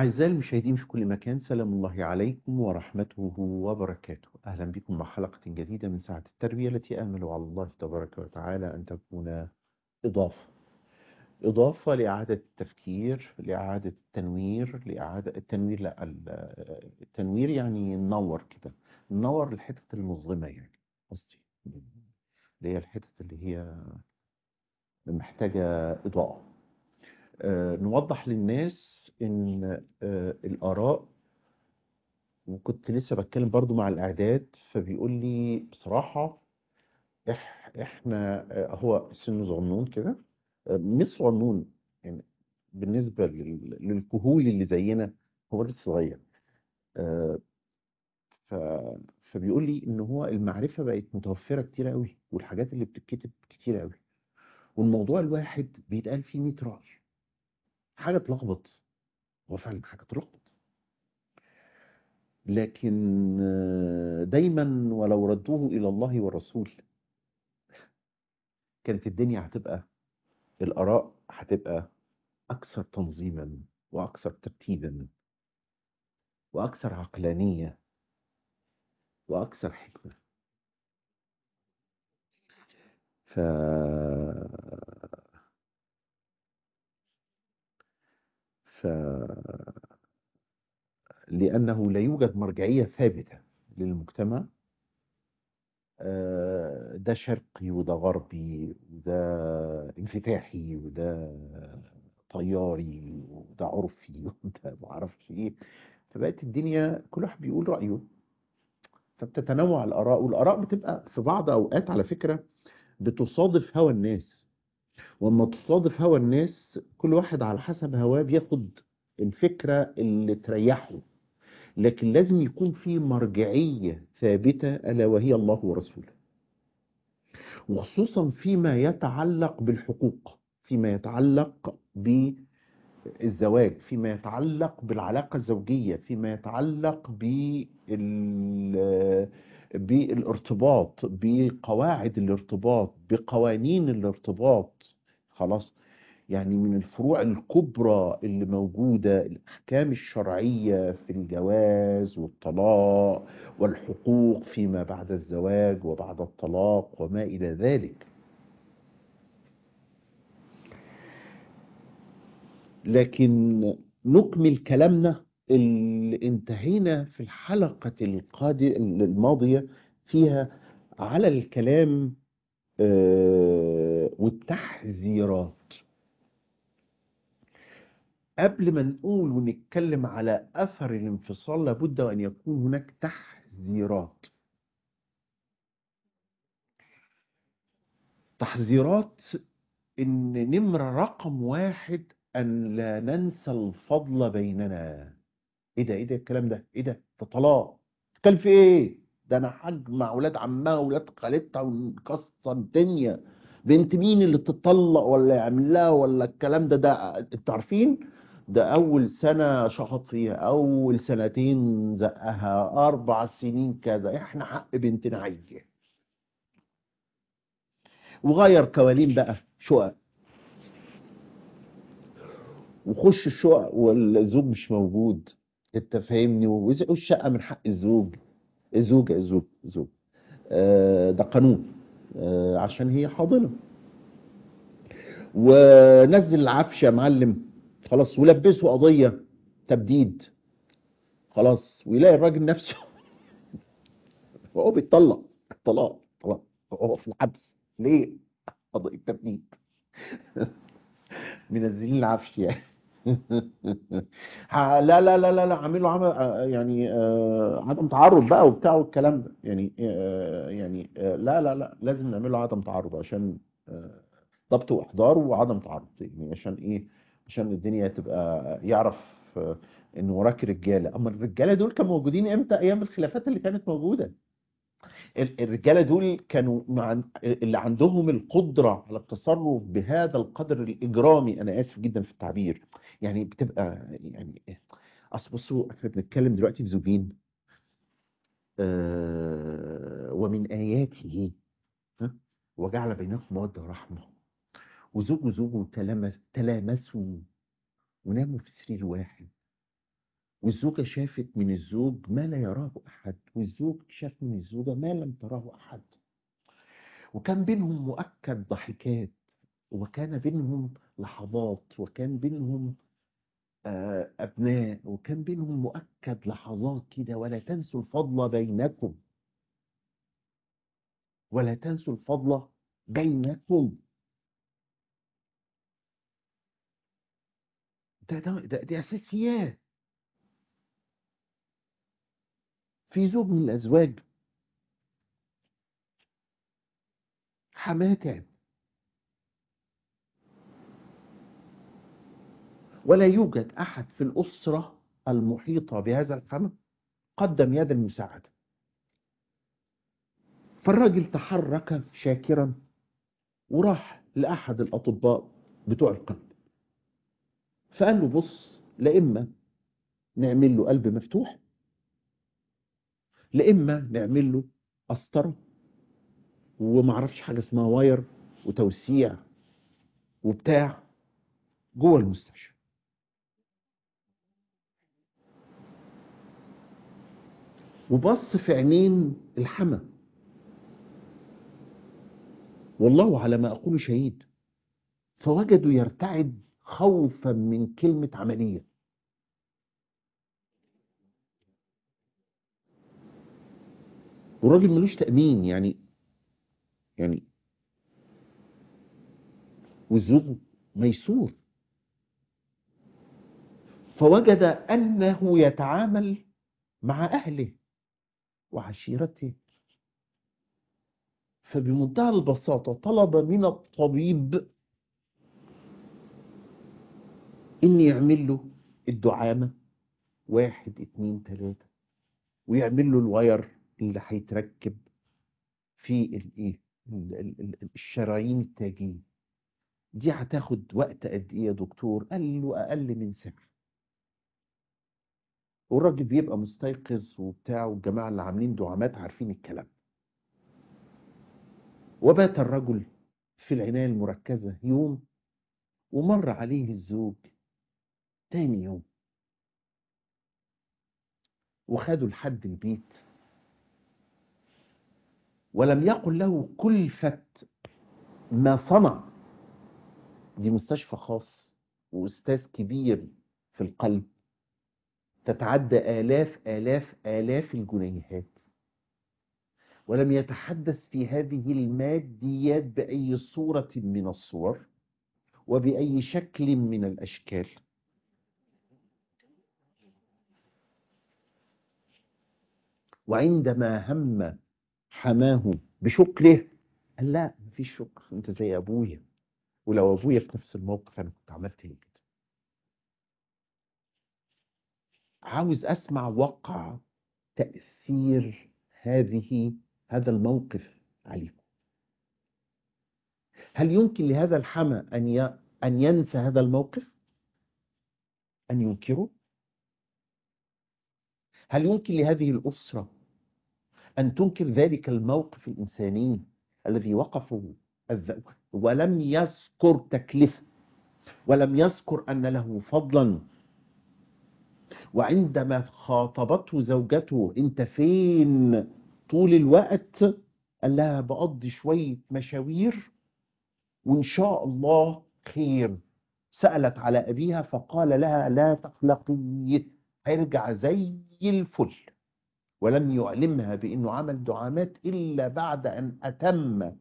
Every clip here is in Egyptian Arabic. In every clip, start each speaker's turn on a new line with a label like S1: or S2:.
S1: أعزائي المشاهدين في كل مكان سلام الله عليكم ورحمته وبركاته أهلا بكم مع حلقة جديدة من ساعة التربية التي آمل على الله تبارك وتعالى أن تكون إضافة إضافة لإعادة التفكير لإعادة التنوير لإعادة التنوير لا ال- التنوير يعني ننور كده ننور الحتة المظلمة يعني قصدي اللي هي الحتة اللي هي محتاجة إضاءة آه، نوضح للناس ان آه، الاراء وكنت لسه بتكلم برضو مع الاعداد فبيقول لي بصراحة إح احنا آه، هو سنه صغنون كده آه، مش صغنون يعني بالنسبة لل- للكهول اللي زينا هو لسه صغير آه، ف فبيقول لي ان هو المعرفة بقت متوفرة كتير قوي والحاجات اللي بتتكتب كتير قوي والموضوع الواحد بيتقال فيه 100 رأي حاجة تلخبط هو فعلا حاجة تلخبط لكن آه، دايما ولو ردوه إلى الله والرسول كانت الدنيا هتبقى الآراء هتبقى أكثر تنظيما وأكثر ترتيبا وأكثر عقلانية وأكثر حكمة ف... ف... لأنه لا يوجد مرجعية ثابتة للمجتمع آه، ده شرقي وده غربي وده انفتاحي وده طياري وده عرفي وده معرفش ايه فبقت الدنيا كل واحد بيقول رأيه فبتتنوع الآراء والآراء بتبقى في بعض أوقات على فكرة بتصادف هوى الناس واما تصادف هوى الناس كل واحد على حسب هواه بياخد الفكرة اللي تريحه لكن لازم يكون في مرجعية ثابتة ألا وهي الله ورسوله وخصوصا فيما يتعلق بالحقوق فيما يتعلق بالزواج فيما يتعلق بالعلاقة الزوجية فيما يتعلق بال بالارتباط بقواعد الارتباط بقوانين الارتباط خلاص يعني من الفروع الكبرى اللي موجودة الأحكام الشرعية في الجواز والطلاق والحقوق فيما بعد الزواج وبعد الطلاق وما إلى ذلك لكن نكمل كلامنا اللي انتهينا في الحلقة القادمة الماضية فيها على الكلام آه، والتحذيرات قبل ما نقول ونتكلم على أثر الانفصال لابد وأن يكون هناك تحذيرات تحذيرات إن نمرة رقم واحد أن لا ننسى الفضل بيننا إيه ده إيه ده الكلام ده إيه ده ده طلاق كان في إيه ده أنا هجمع ولاد عمها ولاد خالتها ونكسر الدنيا بنت مين اللي تطلق ولا يعمل لها ولا الكلام ده ده انتوا عارفين ده أول سنة شخط فيها أول سنتين زقها أربع سنين كذا إحنا حق بنتنا عيل وغير كوالين بقى شقق وخش الشقق والزوج مش موجود انت فاهمني والشقه من حق الزوج الزوجه الزوج الزوج آه ده قانون آه عشان هي حاضنه ونزل العفش يا معلم خلاص ولبسه قضيه تبديد خلاص ويلاقي الراجل نفسه وهو بيتطلق طلاق طلاق هو في الحبس ليه؟ قضيه تبديد منزلين العفش يعني ح- لا لا لا لا لا عامل له عمل آه، يعني آه، عدم تعرض بقى وبتاع والكلام ده يعني آه، يعني آه، لا لا لا لازم نعمل له عدم تعرض عشان آه، ضبط واحضار وعدم تعرض يعني عشان ايه عشان الدنيا تبقى يعرف آه، ان وراك رجاله اما الرجاله دول كانوا موجودين امتى ايام الخلافات اللي كانت موجوده ال- الرجاله دول كانوا مع اللي عندهم القدره على التصرف بهذا القدر الاجرامي انا اسف جدا في التعبير يعني بتبقى يعني اصل بصوا احنا بنتكلم دلوقتي في زوجين آه ومن اياته ها وجعل بينكم موده ورحمه وزوج وزوج تلامس تلامسوا وناموا في سرير واحد والزوجة شافت من الزوج ما لا يراه أحد والزوج شاف من الزوجة ما لم تراه أحد وكان بينهم مؤكد ضحكات وكان بينهم لحظات وكان بينهم آه، أبناء وكان بينهم مؤكد لحظات كده ولا تنسوا الفضل بينكم ولا تنسوا الفضل بينكم ده ده ده دي أساسيات في زوج من الأزواج حماه تعب ولا يوجد أحد في الأسرة المحيطة بهذا الحمى قدم يد المساعدة فالراجل تحرك شاكرا وراح لأحد الأطباء بتوع القلب فقال له بص لا إما نعمل له قلب مفتوح لا إما نعمل له قسطرة ومعرفش حاجة اسمها واير وتوسيع وبتاع جوه المستشفى وبص في عينين الحمى والله على ما أقول شهيد فوجدوا يرتعد خوفا من كلمة عملية والراجل ملوش تأمين يعني يعني والزوج ميسور فوجد أنه يتعامل مع أهله وعشيرته فبمنتهى البساطة طلب من الطبيب إن يعمل له الدعامة واحد اتنين تلاتة ويعمل له الواير اللي هيتركب في الايه ال- ال- ال- الشرايين التاجية دي هتاخد وقت قد ايه يا دكتور قال له اقل من ساعة والراجل بيبقى مستيقظ وبتاع والجماعة اللي عاملين دعامات عارفين الكلام وبات الرجل في العناية المركزة يوم ومر عليه الزوج تاني يوم وخدوا لحد البيت ولم يقل له كلفة ما صنع دي مستشفى خاص وأستاذ كبير في القلب تتعدى آلاف آلاف آلاف الجنيهات ولم يتحدث في هذه الماديات بأي صورة من الصور وبأي شكل من الأشكال وعندما هم حماه بشكره قال لا مفيش شكر انت زي ابويا ولو ابويا في نفس الموقف انا كنت عملت ايه كده عاوز اسمع وقع تأثير هذه هذا الموقف عليكم هل يمكن لهذا الحمى ان ي... ان ينسى هذا الموقف ان ينكره هل يمكن لهذه الأسرة أن تنكر ذلك الموقف الإنساني الذي وقفوا الذ- ولم يذكر تكلفة ولم يذكر أن له فضلا وعندما خاطبته زوجته أنت فين طول الوقت قال لها بقضي شوية مشاوير وإن شاء الله خير سألت على أبيها فقال لها لا تقلقي هيرجع زي الفل ولم يعلمها بأنه عمل دعامات إلا بعد أن أتم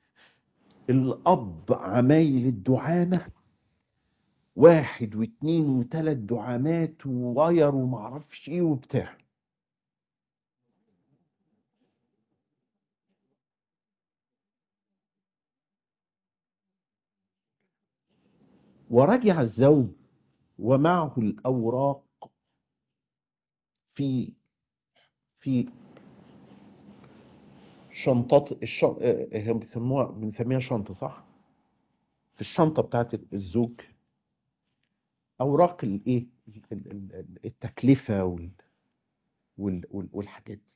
S1: الأب عمايل الدعامة واحد واثنين وثلاث دعامات وواير ومعرفش ايه وبتاع ورجع الزوج ومعه الأوراق في في شنطة الش... هم بيسموها بنسميها شنطة صح؟ في الشنطة بتاعت الزوج أوراق الإيه؟ ال- ال- ال- التكلفة وال... وال... وال... والحاجات دي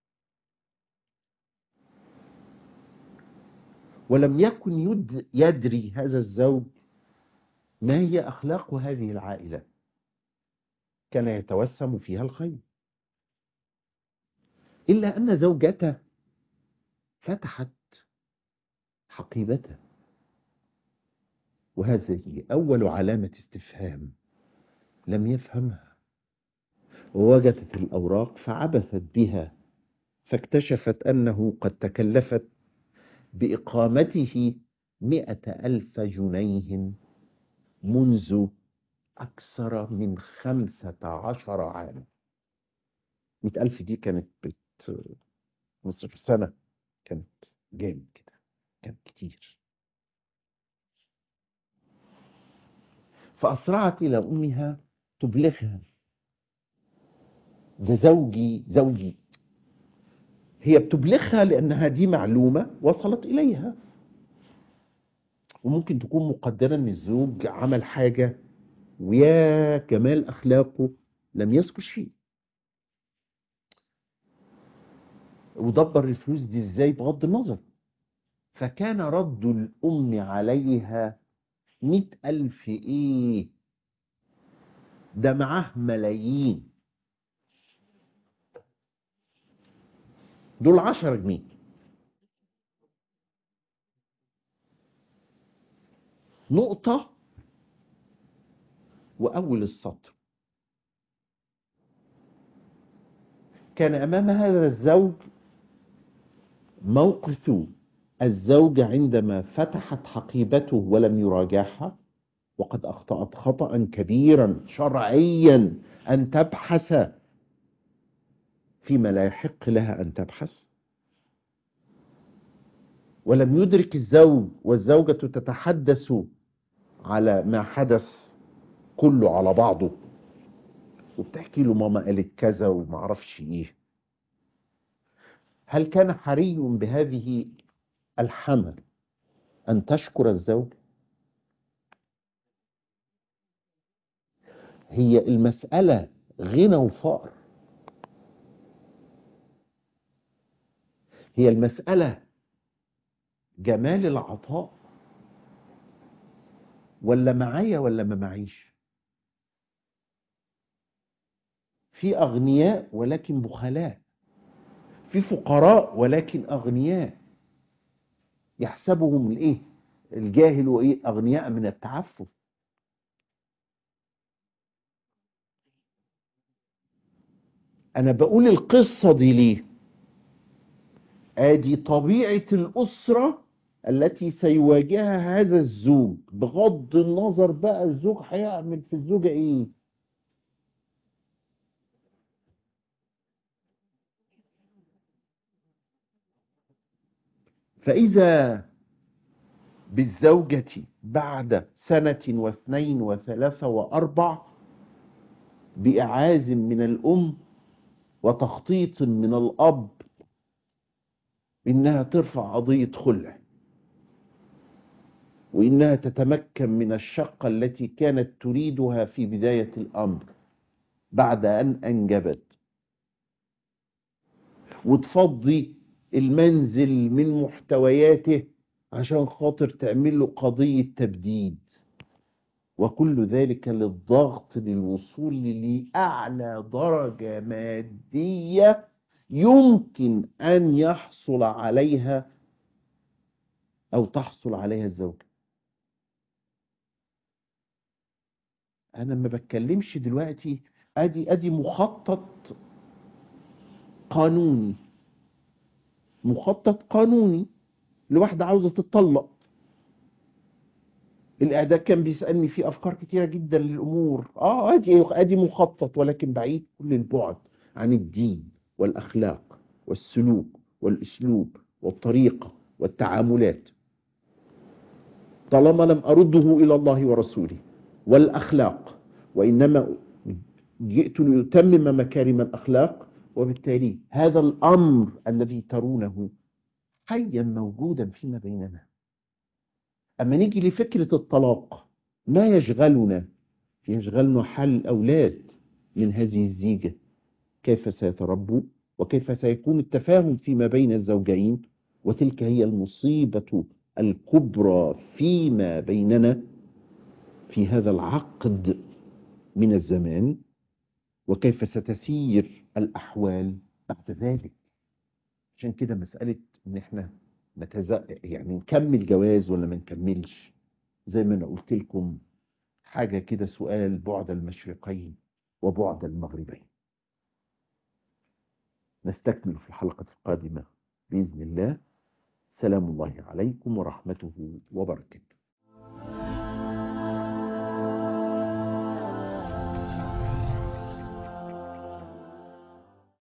S1: ولم يكن يد... يدري هذا الزوج ما هي أخلاق هذه العائلة كان يتوسم فيها الخير إلا أن زوجته فتحت حقيبته وهذه أول علامة استفهام لم يفهمها ووجدت الأوراق فعبثت بها فاكتشفت أنه قد تكلفت بإقامته مئة ألف جنيه منذ أكثر من خمسة عشر عاما مئة ألف دي كانت بت نصف سنة كانت جامد كده كان كتير فأسرعت إلى أمها تبلغها ده زوجي زوجي هي بتبلغها لأنها دي معلومة وصلت إليها وممكن تكون مقدرة أن الزوج عمل حاجة ويا كمال أخلاقه لم يذكر شيء ودبر الفلوس دي ازاي بغض النظر فكان رد الأم عليها مئة ألف إيه ده معاه ملايين دول عشرة جنيه نقطة وأول السطر كان أمام هذا الزوج موقف الزوجة عندما فتحت حقيبته ولم يراجعها وقد أخطأت خطأ كبيرا شرعيا أن تبحث فيما لا يحق لها أن تبحث ولم يدرك الزوج والزوجة تتحدث على ما حدث كله على بعضه وبتحكي له ماما قالت كذا وما اعرفش ايه هل كان حري بهذه الحمى ان تشكر الزوج هي المسألة غنى وفقر هي المسألة جمال العطاء ولا معايا ولا ما معيش في أغنياء ولكن بخلاء في فقراء ولكن أغنياء يحسبهم الإيه الجاهل وإيه أغنياء من التعفف أنا بقول القصة دي ليه ادي طبيعة الأسرة التي سيواجهها هذا الزوج بغض النظر بقى الزوج هيعمل في الزوجة ايه فإذا بالزوجة بعد سنة واثنين وثلاثة وأربع بإعاز من الأم وتخطيط من الأب إنها ترفع قضية خلع وإنها تتمكن من الشقة التي كانت تريدها في بداية الأمر بعد أن أنجبت وتفضي المنزل من محتوياته عشان خاطر تعمل له قضية تبديد وكل ذلك للضغط للوصول لأعلى درجة مادية يمكن أن يحصل عليها أو تحصل عليها الزوجة أنا ما بتكلمش دلوقتي أدي أدي مخطط قانوني مخطط قانوني لواحدة عاوزة تتطلق الإعداد كان بيسألني في أفكار كتيرة جدا للأمور آه أدي أدي مخطط ولكن بعيد كل البعد عن الدين والأخلاق والسلوك والأسلوب والطريقة والتعاملات طالما لم أرده إلى الله ورسوله والأخلاق وإنما جئت لأتمم مكارم الأخلاق وبالتالي هذا الأمر الذي ترونه حيا موجودا فيما بيننا أما نيجي لفكرة الطلاق ما يشغلنا يشغلنا حل الأولاد من هذه الزيجة كيف سيتربوا وكيف سيكون التفاهم فيما بين الزوجين وتلك هي المصيبة الكبرى فيما بيننا في هذا العقد من الزمان وكيف ستسير الأحوال بعد ذلك عشان كده مسألة إن إحنا نتز... يعني نكمل جواز ولا ما نكملش زي ما أنا قلت لكم حاجة كده سؤال بعد المشرقين وبعد المغربين نستكمل في الحلقة القادمة بإذن الله سلام الله عليكم ورحمته وبركاته